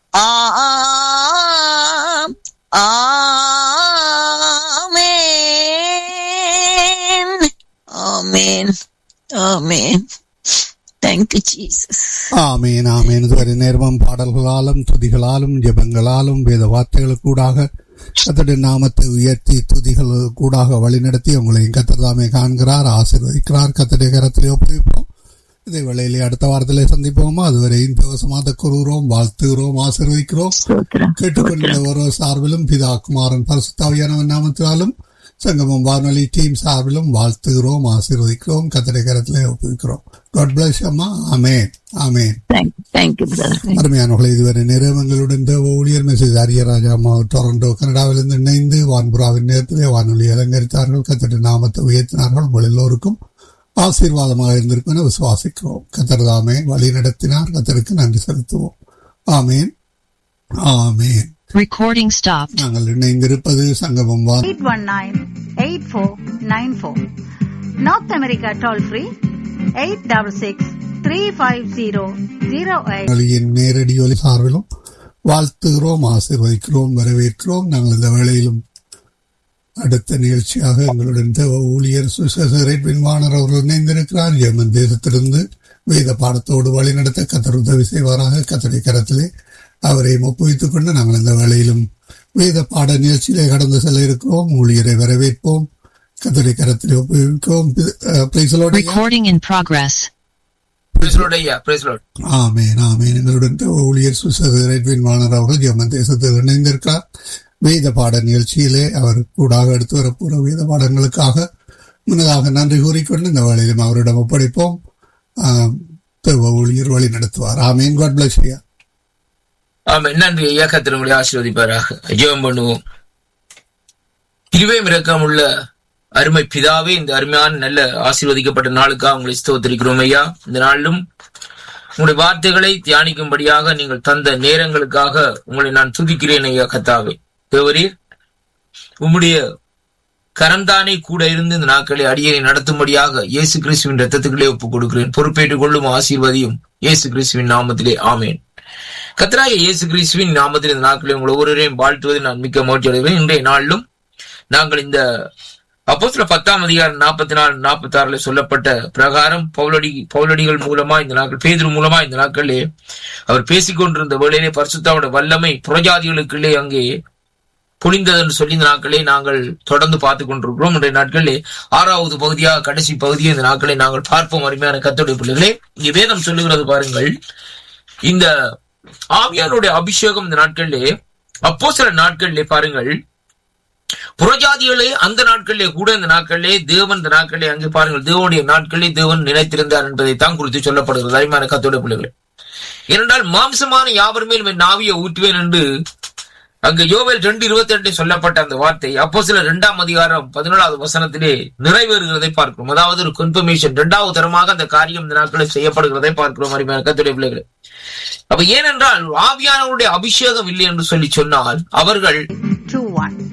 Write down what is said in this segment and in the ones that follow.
ஆம் ஆமென் ஆமென் ஆமென் thank you Jesus ஆமீன் ஆமீன் இதுவரை நேர்மம் பாடல்களாலும் துதிகளாலும் ஜெபங்களாலும் வேத வார்த்தைகளுக்கூடாக கத்தருடைய நாமத்தை உயர்த்தி துதிகள் கூடாக வழிநடத்தி உங்களையும் கத்தர் தாமே காண்கிறார் ஆசீர்வதிக்கிறார் கத்தருடைய கரத்திலே ஒப்புவிப்போம் இதே வேளையிலே அடுத்த வாரத்திலே சந்திப்போமா அதுவரை இந்த வசமாக கூறுகிறோம் வாழ்த்துகிறோம் ஆசீர்வதிக்கிறோம் ஸ்தோத்திரம் கேட்டுக்கொண்ட ஒரு சார்பிலும் பிதா குமாரன் பரிசுத்தாவியானவன் நாமத்தினாலும் சங்கமம் வானொலி டீம் சார்பிலும் வாழ்த்துகிறோம் ஆசீர்வதிக்கிறோம் கத்தடை கரத்திலே ஒப்புவிக்கிறோம் காட் பிளஸ் அம்மா amen amen thank you thank you brother அருமையானவர்களை இதுவரை நிறுவனங்களுடன் தேவ ஊழியர் மெசேஜ் அரியராஜா அம்மா டொரண்டோ கனடாவிலிருந்து இணைந்து வான்புறாவின் நேரத்திலே வானொலி அலங்கரித்தார்கள் கத்தட நாமத்தை உயர்த்தினார்கள் உங்கள் எல்லோருக்கும் ஆசீர்வாதமாக இருந்திருக்கும் என விசுவாசிக்கிறோம் கத்தர் தாமே வழி நடத்தினார் கத்தருக்கு நன்றி செலுத்துவோம் ஆமேன் ஆமேன் Recording stopped. நாங்கள் இணைந்திருப்பது சங்கமம் வான் 819-8494. North America toll free 866-350-08. வானொலியின் நேரடி ஒலி சார்பிலும் வாழ்த்துகிறோம் ஆசீர்வதிக்கிறோம் வரவேற்கிறோம் நாங்கள் இந்த வேளையிலும் அடுத்த நிகழ்ச்சியாக எங்களுடன் தேவ ஊழியர் சுசேசரேட் விண்வாணர் அவர்கள் இணைந்திருக்கிறார் ஜெர்மன் தேசத்திலிருந்து வேத பாடத்தோடு வழிநடத்த கத்தர் உதவி செய்வாராக கத்தடை கரத்திலே அவரை ஒப்புவித்துக் கொண்டு நாங்கள் இந்த வேளையிலும் வேத பாட நிகழ்ச்சியிலே கடந்து செல்ல இருக்கிறோம் ஊழியரை வரவேற்போம் கத்தடை கரத்திலே ஒப்புவிக்கிறோம் பிரைசலோட Recording in progress. Praise Lord ஐயா praise Lord. ஆமேன் ஆமேன் எங்களுடன் தேவ ஊழியர் சுசேரேட் வாணர் அவர்கள் ஜெர்மன் தேசத்தில் இணைந்திருக்கிறார் வேத பாட நிகழ்ச்சியிலே அவர் கூடாக எடுத்து வரப்போற வேத பாடங்களுக்காக முன்னதாக நன்றி கூறிக்கொண்டு இந்த வேளையிலும் அவரிடம் ஒப்படைப்போம் ஆம், தேவ ஊழியர் வழி நடத்துவார் ஆமேன் காட் பிளஸ் ஐயா ஆமென் நன்றி ஐயா கத்திர உங்களை ஆசீர்வதிப்பாராக ஜெபம் பண்ணுவோம் இருவேம் இரக்கம் உள்ள அருமை பிதாவே இந்த அருமையான நல்ல ஆசீர்வதிக்கப்பட்ட நாளுக்காக உங்களை ஸ்தோத்திரிக்கிறோம் ஐயா இந்த நாளிலும் உங்களுடைய வார்த்தைகளை தியானிக்கும்படியாக நீங்கள் தந்த நேரங்களுக்காக உங்களை நான் துதிக்கிறேன் ஐயா கத்தாவே தேவரீர் உம்முடைய கரந்தானே கூட இருந்து இந்த நாட்களை அடியனை நடத்தும்படியாக இயேசு கிறிஸ்துவின் ரத்தத்துக்களே ஒப்புக் கொடுக்கிறேன் பொறுப்பேற்றுக் கொள்ளும் ஆசீர்வதியும் இயேசு கிறிஸ்துவின் நாமத்திலே ஆமேன் கத்தராய இயேசு கிறிஸ்துவின் நாமத்தில் இந்த நாட்களை உங்கள் ஒவ்வொருவரையும் வாழ்த்துவதில் நான் மிக்க மகிழ்ச்சி அடைகிறேன் இன்றைய நாளிலும் நாங்கள் இந்த அப்போஸ்தல பத்தாம் அதிகாரம் நாற்பத்தி நாலு நாற்பத்தி ஆறுல சொல்லப்பட்ட பிரகாரம் பவுலடி பவுலடிகள் மூலமா இந்த நாட்கள் பேதுரு மூலமா இந்த நாட்களிலே அவர் பேசிக் கொண்டிருந்த வேளையிலே பரிசுத்தாவோட வல்லமை புறஜாதிகளுக்குள்ளே அங்கே புனிந்தது என்று சொல்லி இந்த நாட்களை நாங்கள் தொடர்ந்து பார்த்துக் கொண்டிருக்கிறோம் இன்றைய நாட்களிலே ஆறாவது பகுதியாக கடைசி பகுதியை இந்த நாட்களை நாங்கள் பார்ப்போம் அருமையான கத்தோடைய பிள்ளைகளே இங்கே வேதம் சொல்லுகிறது பாருங்கள் இந்த ஆவியானுடைய அபிஷேகம் இந்த நாட்களிலே அப்போ சில நாட்களிலே பாருங்கள் புறஜாதிகளே அந்த நாட்களிலே கூட இந்த நாட்களிலே தேவன் இந்த நாட்களிலே அங்கே பாருங்கள் தேவனுடைய நாட்களிலே தேவன் நினைத்திருந்தார் என்பதை தான் குறித்து சொல்லப்படுகிறது அருமையான கத்தோடைய பிள்ளைகளே ஏனென்றால் மாம்சமான யாவர் மேல் என் ஆவியை ஊற்றுவேன் என்று அங்கு யோவேல் ரெண்டு இருபத்தி ரெண்டு சொல்லப்பட்ட அந்த வார்த்தை அப்போ சில இரண்டாம் அதிகாரம் பதினேழாவது வசனத்திலே நிறைவேறுகிறதை பார்க்கிறோம் அதாவது ஒரு கன்ஃபர்மேஷன் இரண்டாவது தரமாக அந்த காரியம் இந்த நாட்களில் செய்யப்படுகிறதை பார்க்கிறோம் அருமையான கத்துடைய பிள்ளைகளே அப்ப ஏனென்றால் ஆவியானவருடைய அபிஷேகம் இல்லை என்று சொல்லி சொன்னால் அவர்கள் 21.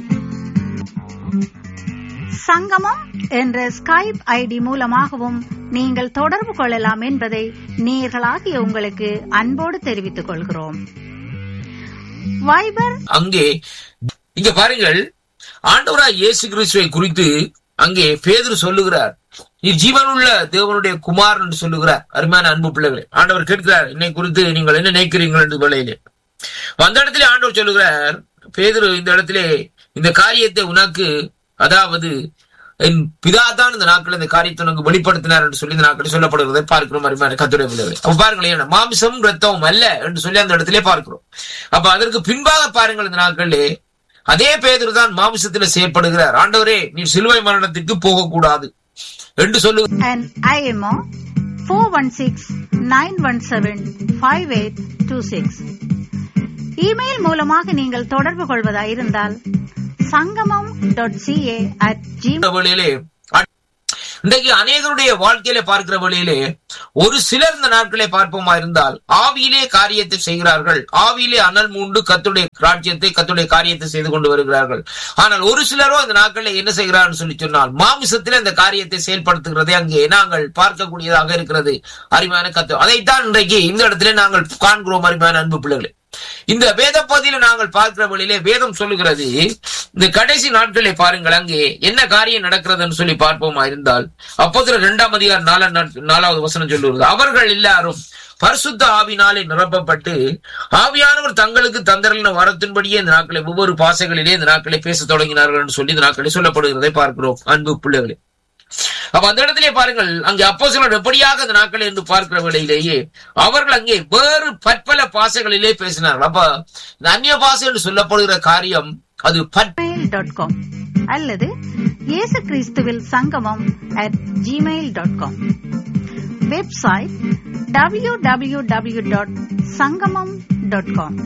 சங்கமம் என்ற ஸ்கைப் ஐடி மூலமாகவும் நீங்கள் தொடர்பு கொள்ளலாம் என்பதை நேர்களாகிய உங்களுக்கு அன்போடு தெரிவித்துக் கொள்கிறோம் வைபர் அங்கே இங்க பாருங்கள் ஆண்டவராய் இயேசு கிறிஸ்துவை குறித்து அங்கே பேதுரு சொல்லுகிறார் நீ ஜீவனுள்ள தேவனுடைய குமார் என்று சொல்லுகிறார் அருமையான அன்பு பிள்ளைகளே ஆண்டவர் கேட்கிறார் என்னை குறித்து நீங்கள் என்ன நினைக்கிறீர்கள் என்று வேளையிலே அந்த இடத்திலே ஆண்டவர் சொல்லுகிறார் பேதுரு இந்த இடத்திலே இந்த காரியத்தை உனக்கு அதாவது என் பிதா தான் இந்த நாட்கள் இந்த காரியத்தை உனக்கு வெளிப்படுத்தினார் என்று சொல்லி இந்த நாட்களில் சொல்லப்படுகிறதை பார்க்கிறோம் அருமையான கத்துடைய பிள்ளைகளை அப்ப பாருங்களேன் மாமிசம் ரத்தமும் அல்ல என்று சொல்லி அந்த இடத்திலே பார்க்கிறோம் அப்ப அதற்கு பின்பாக பாருங்கள் இந்த நாட்களிலே அதே பேதர் தான் மாமிசத்தில் செயற்படுகிறார் ஆண்டவரே நீ சிலுவை மரணத்திற்கு போகக்கூடாது என்று சொல்லு and IMO four one six nine one seven five eight two six email மூலமாக நீங்கள் தொடர்பு கொள்வதாயிருந்தால் சங்கமம் டாட் சிஏ அட் ஜிமெயில் வேளையிலே இன்றைக்கு அநேகருடைய வாழ்க்கையில பார்க்கிற வழியிலே ஒரு சிலர் இந்த நாட்களை பார்ப்போமா இருந்தால் ஆவியிலே காரியத்தை செய்கிறார்கள் ஆவியிலே அனல் மூண்டு கத்துடைய ராஜ்யத்தை கத்துடைய காரியத்தை செய்து கொண்டு வருகிறார்கள் ஆனால் ஒரு சிலரோ இந்த நாட்களில் என்ன செய்கிறார்கள் சொல்லி சொன்னால் மாமிசத்திலே இந்த காரியத்தை செயல்படுத்துகிறதை அங்கே நாங்கள் பார்க்கக்கூடியதாக இருக்கிறது அருமையான கத்து அதைத்தான் இன்றைக்கு இந்த இடத்துல நாங்கள் காண்கிறோம் அருமையான அன்பு பிள்ளைகளே இந்த வேத பகுதியில நாங்கள் பார்க்கிற வழியிலே வேதம் சொல்லுகிறது இந்த கடைசி நாட்களை பாருங்கள் அங்கே என்ன காரியம் நடக்கிறதுன்னு சொல்லி பார்ப்போமா இருந்தால் அப்போது இரண்டாம் அதிகாரம் நாலாம் நாட்- நாலாவது வசனம் சொல்லுகிறது அவர்கள் எல்லாரும் பரிசுத்த ஆவினாலே நிரப்பப்பட்டு ஆவியானவர் தங்களுக்கு தந்தரின வரத்தின்படியே இந்த நாட்களை ஒவ்வொரு பாசைகளிலே இந்த நாட்களை பேசத் தொடங்கினார்கள் என்று சொல்லி இந்த நாட்களை சொல்லப்படுகிறதை பார்க்கிறோம் அன்பு பிள்ளைகளே அப்ப அந்த இடத்திலே பாருங்கள் அங்கே அப்போ சிலர் எப்படியாக அந்த நாட்கள் என்று பார்க்கிற வேளையிலேயே அவர்கள் அங்கே வேறு பற்பல பாசைகளிலே பேசினார்கள் அப்ப இந்த அந்நிய பாசை என்று சொல்லப்படுகிற காரியம் அது பற் ஜிமெயில் டாட் காம் அல்லது இயேசு கிறிஸ்துவில் Sangamam at Gmail dot com website W W W dot Sangamam dot com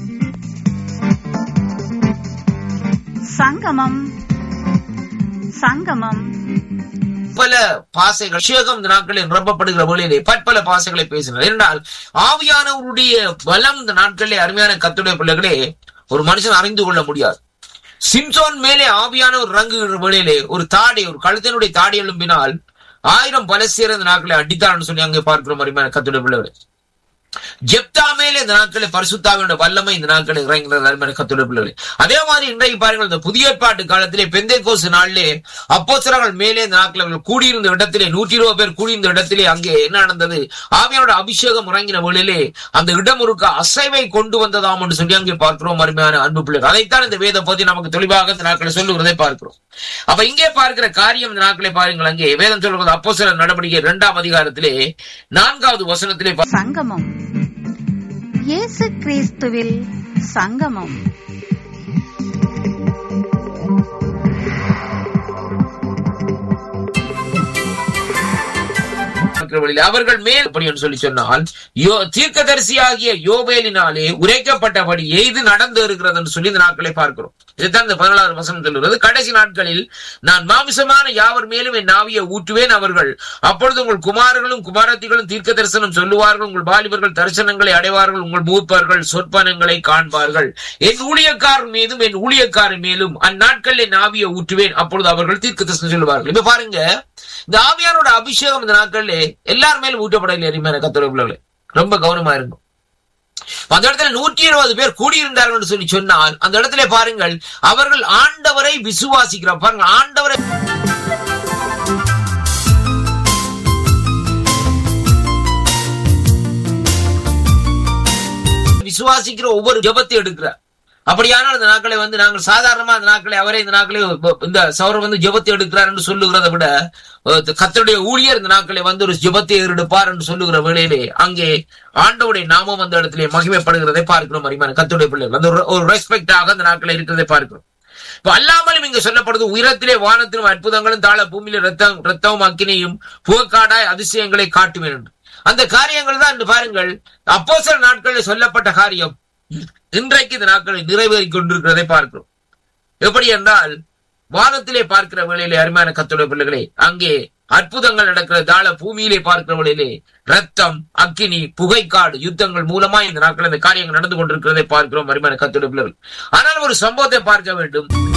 Sangamam Sangamam பல பாசைகள் அபிஷேகம் இந்த நாட்களில் நிரப்பப்படுகிற வேளையிலே பற்பல பாசைகளை பேசினார் என்றால் ஆவியானவருடைய பலம் இந்த நாட்களிலே அருமையான கத்துடைய பிள்ளைகளே ஒரு மனுஷன் அறிந்து கொள்ள முடியாது சிம்சோன் மேலே ஆவியானவர் இறங்குகிற வேளையிலே ஒரு தாடி ஒரு கழுத்தினுடைய தாடி எழும்பினால் ஆயிரம் பலசீர இந்த நாட்களை அடித்தார்னு சொல்லி அங்கே பார்க்கிறோம் அருமையான கத்துடைய பிள்ளைகளே ஜெப்தா மேலே இந்த நாட்களில் பரிசுத்தாவினுடைய வல்லமை இந்த நாட்களில் இறங்கினது அருமையான கத்துடைய பிள்ளைகளே அதே மாதிரி இன்றைக்கு பாருங்கள் இந்த புதிய ஏற்பாட்டு காலத்திலே பெந்தை கோசு நாளிலே அப்போஸ்தலர்கள் மேலே இந்த நாட்கள் அவர்கள் கூடியிருந்த இடத்திலே நூற்றி இருபது பேர் கூடியிருந்த இடத்திலே அங்கே என்ன நடந்தது ஆவியானோட அபிஷேகம் இறங்கின வேளையிலே அந்த இடம் ஒருக்க அசைவை கொண்டு வந்ததாம் என்று சொல்லி அங்கே பார்க்கிறோம் அருமையான அன்பு பிள்ளைகள் அதைத்தான் இந்த வேத பத்தி நமக்கு தெளிவாக இந்த நாட்களை சொல்லுகிறதை பார்க்கிறோம் அப்ப இங்கே பார்க்கிற காரியம் இந்த நாட்களை பாருங்கள் அங்கே வேதம் சொல்லுவது அப்போ சில நடவடிக்கை இரண்டாம் அதிகாரத்திலே நான்காவது வசனத்திலே பா- சங்கமம் இயேசு கிறிஸ்துவில் சங்கமம் பார்க்கிற வழியிலே அவர்கள் மேல் அப்படி என்று சொல்லி சொன்னால் யோ தீர்க்கதரிசியாகிய யோபேலினாலே உரைக்கப்பட்டபடியே இது நடந்து இருக்கிறது என்று சொல்லி இந்த நாட்களை பார்க்கிறோம் இதுதான் இந்த பதினாலாவது வசனம் சொல்லுகிறது கடைசி நாட்களில் நான் மாமிசமான யாவர் மேலும் என் நாவியை ஊற்றுவேன் அவர்கள் அப்பொழுது உங்கள் குமாரர்களும் குமாரத்திகளும் தீர்க்க தரிசனம் சொல்லுவார்கள் உங்கள் வாலிபர்கள் தரிசனங்களை அடைவார்கள் உங்கள் மூப்பர்கள் சொற்பனங்களை காண்பார்கள் என் ஊழியக்காரர் மீதும் என் ஊழியக்காரர் மேலும் அந்நாட்களில் என் ஆவியை ஊற்றுவேன் அப்பொழுது அவர்கள் தீர்க்க தரிசனம் சொல்லுவார்கள் இப்ப பாருங்க இந்த ஆவியானோட அபிஷேகம் இந்த நாட்கள்ல எல்லார் மேலும் ஊட்டப்படவில்லை அருமையான கத்துரை பிள்ளைகளே ரொம்ப கவனமா இருக்கும் அந்த இடத்துல நூற்றி இருபது பேர் கூடியிருந்தார்கள் என்று சொல்லி சொன்னால் அந்த இடத்துல பாருங்கள் அவர்கள் ஆண்டவரை விசுவாசிக்கிறார் பாருங்க ஆண்டவரை விசுவாசிக்கிற ஒவ்வொரு ஜெபத்தை எடுக்கிறார் அப்படியானால் இந்த நாட்களை வந்து நாங்கள் சாதாரணமா இந்த நாட்களை அவரே இந்த நாட்களை இந்த சௌரம் வந்து ஜெபத்தை எடுக்கிறார் என்று சொல்லுகிறதை விட அஹ், கர்த்தருடைய ஊழியர் இந்த நாட்களை வந்து ஒரு ஜெபத்தை ஏறெடுப்பார் என்று சொல்லுகிற வேளையிலே அங்கே ஆண்டவுடைய நாமம் அந்த இடத்திலே மகிமைப்படுகிறதை பார்க்கிறோம் அறிமான கர்த்தருடைய பிள்ளைகள் அந்த ஒரு- ஒரு ரெஸ்பெக்டாக அந்த நாட்களை இருக்கிறதை பார்க்கிறோம் இப்ப அல்லாமலும் இங்க சொல்லப்படுது உயரத்திலே வானத்திலும் அற்புதங்களும் தாழ பூமியில ரத்தம் ரத்தமும் அக்கினியும் புகக்காடாய் அதிசயங்களை காட்டுவேன் என்று அந்த காரியங்கள் தான் இன்று பாருங்கள் அப்போஸ்தலர் நாட்களில் சொல்லப்பட்ட காரியம் இன்றைக்கு இந்த நாட்களில் நிறைவேறிக் கொண்டிருக்கிறதை பார்க்கிறோம் எப்படி என்றால் வானத்திலே பார்க்கிற வேளையிலே அருமையான கத்துடைய பிள்ளைகளே அங்கே அற்புதங்கள் நடக்கிற தாழ பூமியிலே பார்க்கிற வேளையிலே ரத்தம் அக்கினி புகைக்காடு யுத்தங்கள் மூலமா இந்த நாட்கள் இந்த காரியங்கள் நடந்து கொண்டிருக்கிறதை பார்க்கிறோம் அருமையான கத்துடைய பிள்ளைகள் ஆனால் ஒரு சம்பவத்தை பார்க்க வேண்டும்